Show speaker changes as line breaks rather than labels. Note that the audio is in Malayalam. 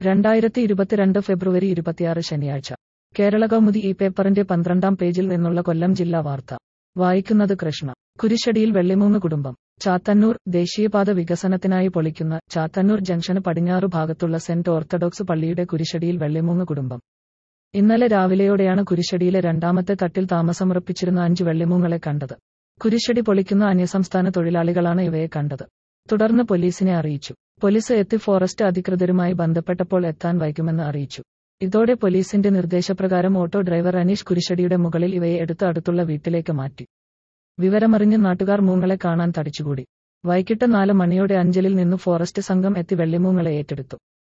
രണ്ടായിരത്തി ഇരുപത്തിരണ്ട് ഫെബ്രുവരി ഇരുപത്തിയാറ് ശനിയാഴ്ച കേരള കൗമുദി ഈ പേപ്പറിന്റെ പന്ത്രണ്ടാം പേജിൽ നിന്നുള്ള കൊല്ലം ജില്ലാ വാർത്ത വായിക്കുന്നത് കൃഷ്ണ കുരിശടിയിൽ വെള്ളിമൂന്ന് കുടുംബം ചാത്തന്നൂർ ദേശീയപാത വികസനത്തിനായി പൊളിക്കുന്ന ചാത്തന്നൂർ ജംഗ്ഷന് പടിഞ്ഞാറു ഭാഗത്തുള്ള സെന്റ് ഓർത്തഡോക്സ് പള്ളിയുടെ കുരിശടിയിൽ വെള്ളിമൂന്ന് കുടുംബം ഇന്നലെ രാവിലെയോടെയാണ് കുരിശടിയിലെ രണ്ടാമത്തെ തട്ടിൽ താമസമുറപ്പിച്ചിരുന്ന അഞ്ച് വെള്ളിമൂങ്ങളെ കണ്ടത് കുരിശടി പൊളിക്കുന്ന അന്യസംസ്ഥാന തൊഴിലാളികളാണ് ഇവയെ കണ്ടത് തുടർന്ന് പോലീസിനെ അറിയിച്ചു പോലീസ് എത്തി ഫോറസ്റ്റ് അധികൃതരുമായി ബന്ധപ്പെട്ടപ്പോൾ എത്താൻ വൈകുമെന്ന് അറിയിച്ചു ഇതോടെ പോലീസിന്റെ നിർദ്ദേശപ്രകാരം ഓട്ടോ ഡ്രൈവർ അനീഷ് കുരിശടിയുടെ മുകളിൽ ഇവയെ എടുത്ത് അടുത്തുള്ള വീട്ടിലേക്ക് മാറ്റി വിവരമറിഞ്ഞ് നാട്ടുകാർ മൂങ്ങളെ കാണാൻ തടിച്ചുകൂടി വൈകിട്ട് നാല് മണിയോടെ അഞ്ചലിൽ നിന്ന് ഫോറസ്റ്റ് സംഘം എത്തി വെള്ളിമൂങ്ങളെ ഏറ്റെടുത്തു